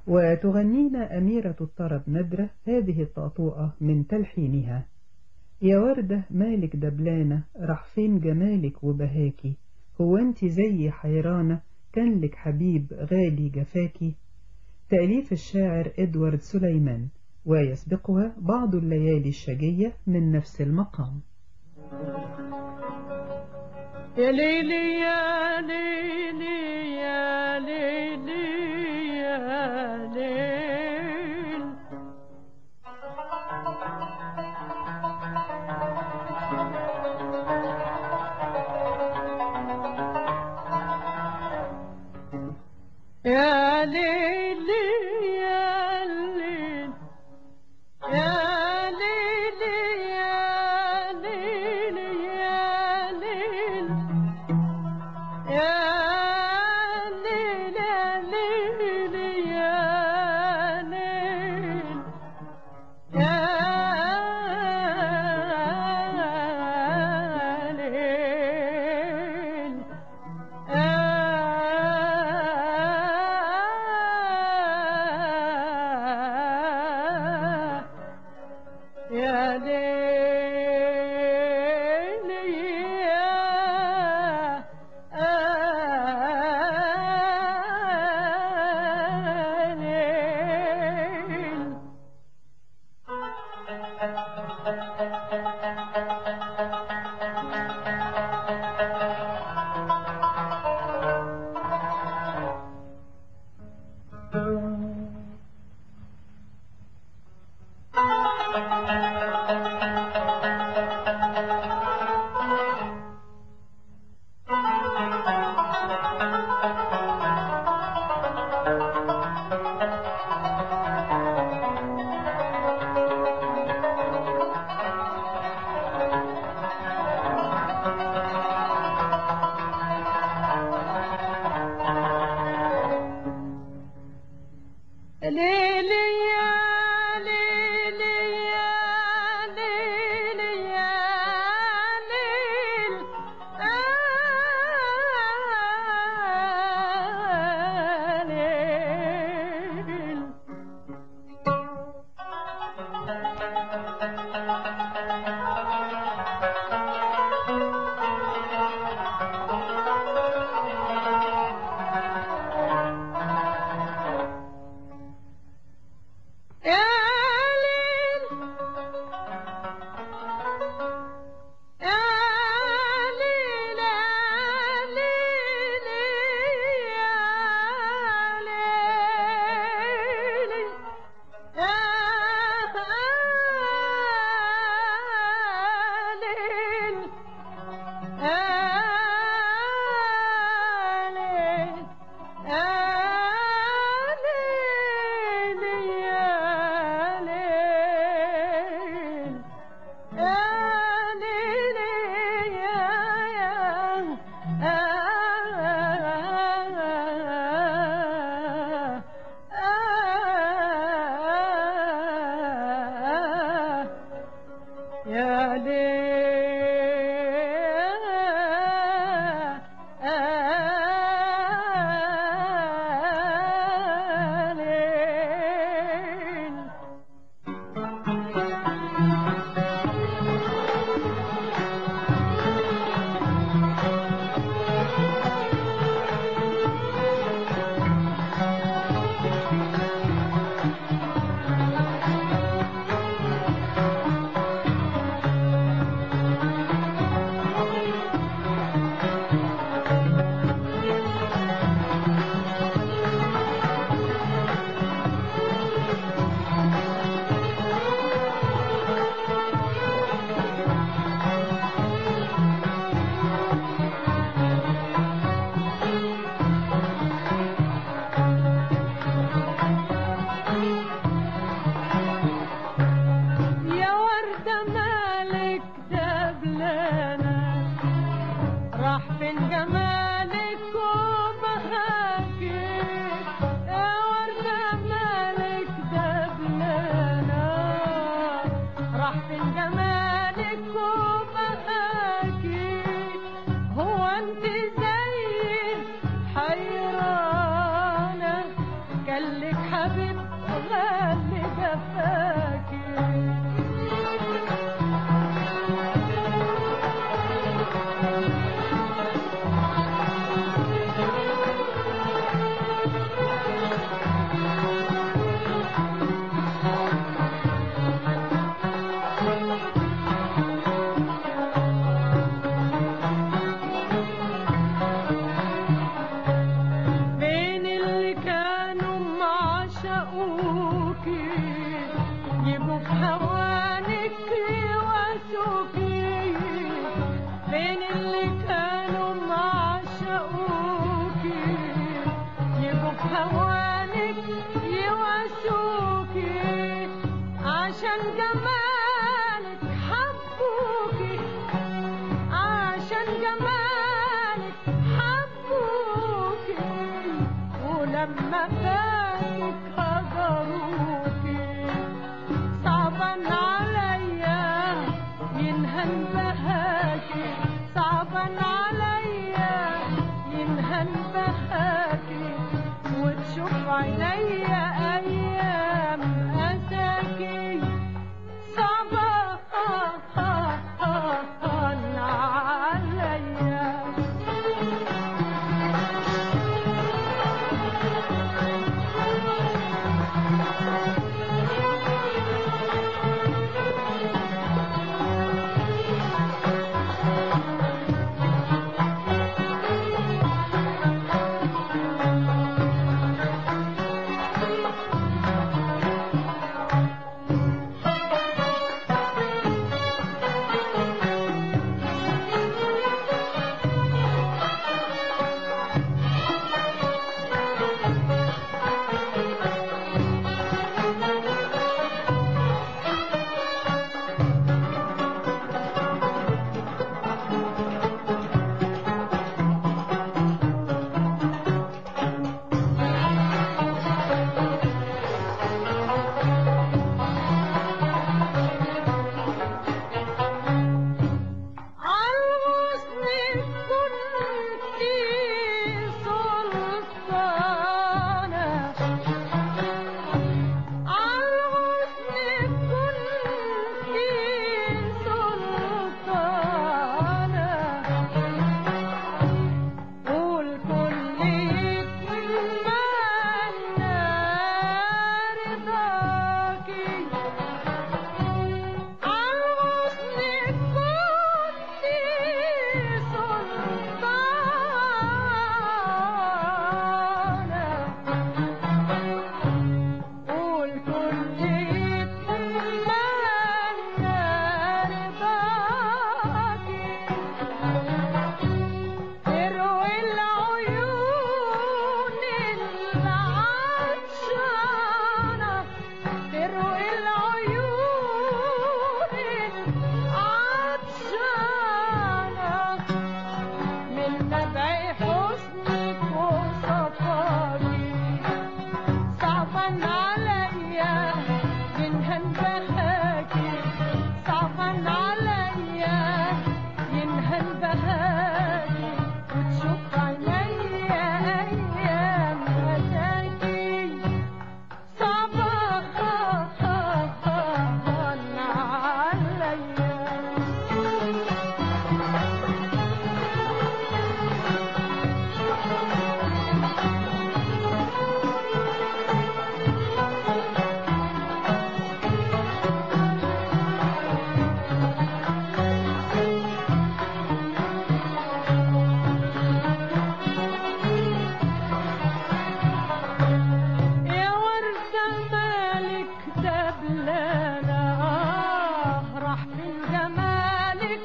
وتغنينا أميرة الطرب ندرة هذه الطاطوءة من تلحينها يا وردة مالك دبلانة راح فين جمالك وبهاكي هو انت زي حيرانة كان لك حبيب غالي جفاكي تأليف الشاعر إدوارد سليمان ويسبقها بعض الليالي الشجية من نفس المقام يا ليلي يا ليلي يا ليلي يا ليل يا ليلي يا ليل يا ليلي يا ليلي يا ليل يا ليل يا ليل يا ليل يا ليل يا ليل يا ليل ليلي يا ليلي يا ليلي يا ليل آه ليل يا ليل يا ليل يا ليل يا ليل يا ليل يا ليل يا ليل يا ليل يا ليل يا يا يا ليل حبيب غالي جفاكي بين اللي كانوا معشقوكي يبقوا في هوانك يواسوكي بين اللي كانوا معشقوكي يبقوا في هوانك يواسوكي عشان جمالك حبوكي عشان جمالك حبوكي ولما فاتك هجروكي صعبا عليا ينهن بهاكي صعبا عليا ينهن بهاكي وتشوف عينيا ايام اساكي صعبا عليا عالغصن كنت سلطانة عالغصن كنت سلطانة والكل يتمنى رضاكي عالغصن كنت سلطانة والكل يتمنى رضاكي تروي العيون العطشانة تروي العيون العطشانة من نبع حسنك وصفاكي صعبا عليا ينهن بهاكي صعبا عليا ينهن بهاكي وتشوف عينيا ايام مساكي صعبا يا وردة مالك دبلانة آه راح من جمالك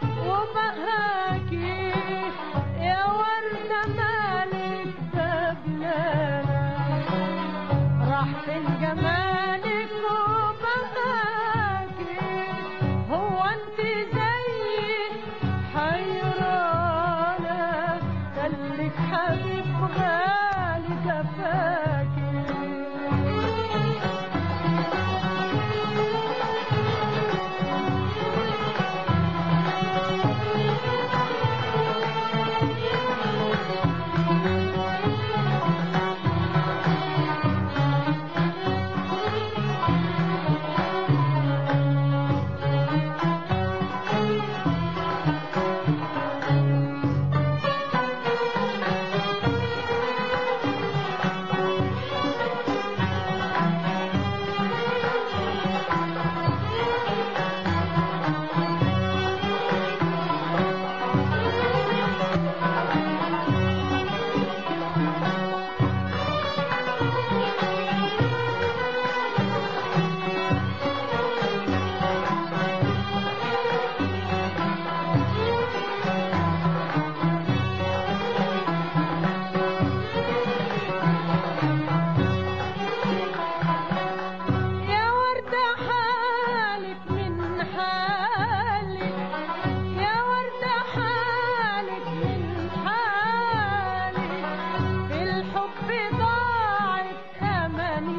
وبهاكي يا وردة مالك دبلانة راح من جمالك وبهاكي هو انت زي حيرانة خليك حبيب غالي جفاكي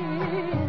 حبيبي